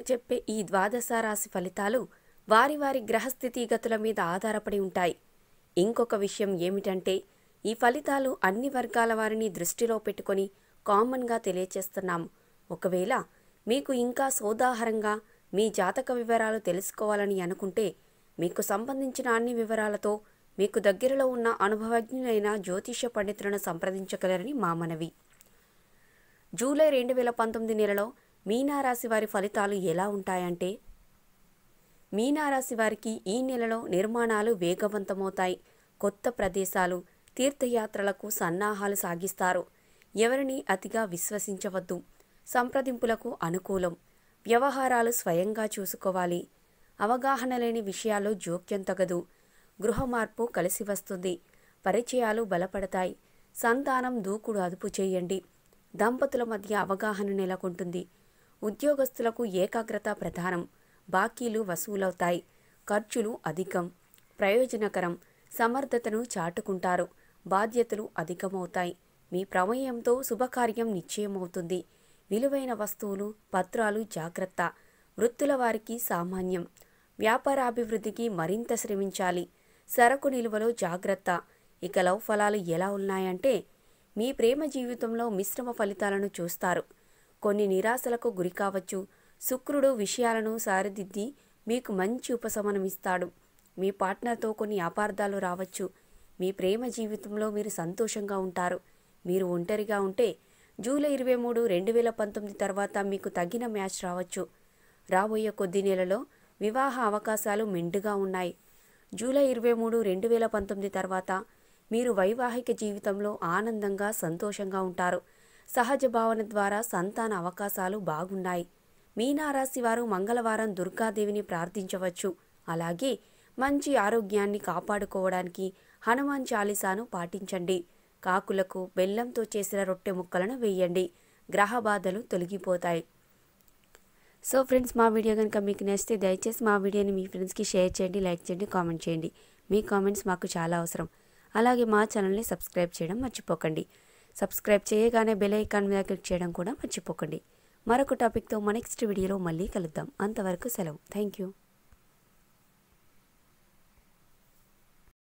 చెప్పే ఈ ద్వాదశ రాశి ఫలితాలు వారి వారి గ్రహస్థితిగతుల మీద ఆధారపడి ఉంటాయి ఇంకొక విషయం ఏమిటంటే ఈ ఫలితాలు అన్ని వర్గాల వారిని దృష్టిలో పెట్టుకొని కామన్గా తెలియచేస్తున్నాం ఒకవేళ మీకు ఇంకా సోదాహరంగా మీ జాతక వివరాలు తెలుసుకోవాలని అనుకుంటే మీకు సంబంధించిన అన్ని వివరాలతో మీకు దగ్గరలో ఉన్న అనుభవజ్ఞులైన జ్యోతిష్య పండితులను సంప్రదించగలరని మా మనవి జూలై రెండు వేల పంతొమ్మిది నెలలో మీనారాశి వారి ఫలితాలు ఎలా ఉంటాయంటే మీనారాశి వారికి ఈ నెలలో నిర్మాణాలు వేగవంతమవుతాయి కొత్త ప్రదేశాలు తీర్థయాత్రలకు సన్నాహాలు సాగిస్తారు ఎవరిని అతిగా విశ్వసించవద్దు సంప్రదింపులకు అనుకూలం వ్యవహారాలు స్వయంగా చూసుకోవాలి అవగాహన లేని విషయాల్లో జోక్యం తగదు గృహ మార్పు కలిసి వస్తుంది పరిచయాలు బలపడతాయి సంతానం దూకుడు అదుపు చేయండి దంపతుల మధ్య అవగాహన నెలకొంటుంది ఉద్యోగస్తులకు ఏకాగ్రత ప్రధానం బాకీలు వసూలవుతాయి ఖర్చులు అధికం ప్రయోజనకరం సమర్థతను చాటుకుంటారు బాధ్యతలు అధికమవుతాయి మీ ప్రమేయంతో శుభకార్యం నిశ్చయమవుతుంది విలువైన వస్తువులు పత్రాలు జాగ్రత్త వృత్తుల వారికి సామాన్యం వ్యాపారాభివృద్ధికి మరింత శ్రమించాలి సరకు నిల్వలో జాగ్రత్త ఇక లవ్ ఫలాలు ఎలా ఉన్నాయంటే మీ ప్రేమ జీవితంలో మిశ్రమ ఫలితాలను చూస్తారు కొన్ని నిరాశలకు గురి కావచ్చు శుక్రుడు విషయాలను సారిదిద్ది మీకు మంచి ఉపశమనం ఇస్తాడు మీ పార్ట్నర్తో కొన్ని అపార్థాలు రావచ్చు మీ ప్రేమ జీవితంలో మీరు సంతోషంగా ఉంటారు మీరు ఒంటరిగా ఉంటే జూలై ఇరవై మూడు రెండు వేల పంతొమ్మిది తర్వాత మీకు తగిన మ్యాచ్ రావచ్చు రాబోయే కొద్ది నెలలో వివాహ అవకాశాలు మెండుగా ఉన్నాయి జూలై ఇరవై మూడు రెండు వేల పంతొమ్మిది తర్వాత మీరు వైవాహిక జీవితంలో ఆనందంగా సంతోషంగా ఉంటారు సహజ భావన ద్వారా సంతాన అవకాశాలు బాగున్నాయి మీనారాశి వారు మంగళవారం దుర్గాదేవిని ప్రార్థించవచ్చు అలాగే మంచి ఆరోగ్యాన్ని కాపాడుకోవడానికి హనుమాన్ చాలీసాను పాటించండి కాకులకు బెల్లంతో చేసిన రొట్టె ముక్కలను వేయండి గ్రహ బాధలు తొలగిపోతాయి సో ఫ్రెండ్స్ మా వీడియో కనుక మీకు నచ్చితే దయచేసి మా వీడియోని మీ ఫ్రెండ్స్కి షేర్ చేయండి లైక్ చేయండి కామెంట్ చేయండి మీ కామెంట్స్ మాకు చాలా అవసరం అలాగే మా ఛానల్ని సబ్స్క్రైబ్ చేయడం మర్చిపోకండి సబ్స్క్రైబ్ చేయగానే బెల్ ఐకాన్ మీద క్లిక్ చేయడం కూడా మర్చిపోకండి మరొక టాపిక్తో మా నెక్స్ట్ వీడియోలో మళ్ళీ కలుద్దాం అంతవరకు సెలవు థ్యాంక్ యూ